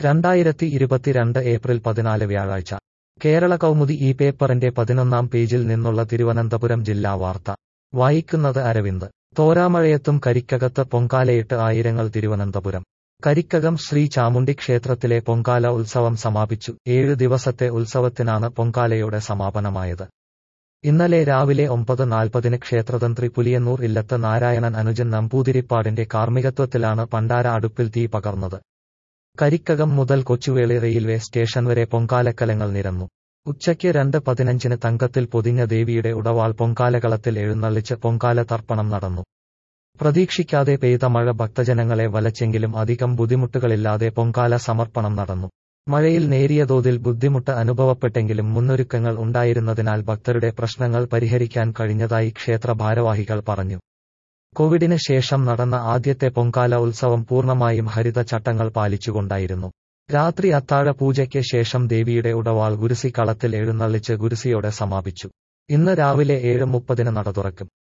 രണ്ടായിരത്തി ഇരുപത്തിരണ്ട് ഏപ്രിൽ പതിനാല് വ്യാഴാഴ്ച കേരള കൗമുദി ഈ പേപ്പറിന്റെ പതിനൊന്നാം പേജിൽ നിന്നുള്ള തിരുവനന്തപുരം ജില്ലാ വാർത്ത വായിക്കുന്നത് അരവിന്ദ് തോരാമഴയത്തും കരിക്കകത്ത് പൊങ്കാലയിട്ട് ആയിരങ്ങൾ തിരുവനന്തപുരം കരിക്കകം ശ്രീ ചാമുണ്ഡി ക്ഷേത്രത്തിലെ പൊങ്കാല ഉത്സവം സമാപിച്ചു ഏഴു ദിവസത്തെ ഉത്സവത്തിനാണ് പൊങ്കാലയോടെ സമാപനമായത് ഇന്നലെ രാവിലെ ഒമ്പത് നാൽപ്പതിന് ക്ഷേത്രതന്ത്രി പുലിയന്നൂർ ഇല്ലത്ത് നാരായണൻ അനുജൻ നമ്പൂതിരിപ്പാടിന്റെ കാർമ്മികത്വത്തിലാണ് പണ്ടാര അടുപ്പിൽ തീ പകർന്നത് കരിക്കകം മുതൽ കൊച്ചുവേളി റെയിൽവേ സ്റ്റേഷൻ വരെ പൊങ്കാലക്കലങ്ങൾ നിരന്നു ഉച്ചയ്ക്ക് രണ്ട് പതിനഞ്ചിന് തങ്കത്തിൽ പൊതിഞ്ഞ ദേവിയുടെ ഉടവാൾ പൊങ്കാലകളത്തിൽ എഴുന്നള്ളിച്ച് പൊങ്കാല തർപ്പണം നടന്നു പ്രതീക്ഷിക്കാതെ പെയ്ത മഴ ഭക്തജനങ്ങളെ വലച്ചെങ്കിലും അധികം ബുദ്ധിമുട്ടുകളില്ലാതെ പൊങ്കാല സമർപ്പണം നടന്നു മഴയിൽ നേരിയ തോതിൽ ബുദ്ധിമുട്ട് അനുഭവപ്പെട്ടെങ്കിലും മുന്നൊരുക്കങ്ങൾ ഉണ്ടായിരുന്നതിനാൽ ഭക്തരുടെ പ്രശ്നങ്ങൾ പരിഹരിക്കാൻ കഴിഞ്ഞതായി ക്ഷേത്ര ഭാരവാഹികൾ പറഞ്ഞു കോവിഡിന് ശേഷം നടന്ന ആദ്യത്തെ പൊങ്കാല ഉത്സവം പൂർണ്ണമായും ഹരിത ചട്ടങ്ങൾ പാലിച്ചുകൊണ്ടായിരുന്നു രാത്രി അത്താഴ പൂജയ്ക്ക് ശേഷം ദേവിയുടെ ഉടവാൾ ഗുരുസി കളത്തിൽ എഴുന്നള്ളിച്ച് ഗുരുസിയോടെ സമാപിച്ചു ഇന്ന് രാവിലെ ഏഴ് മുപ്പതിന് നട തുറക്കും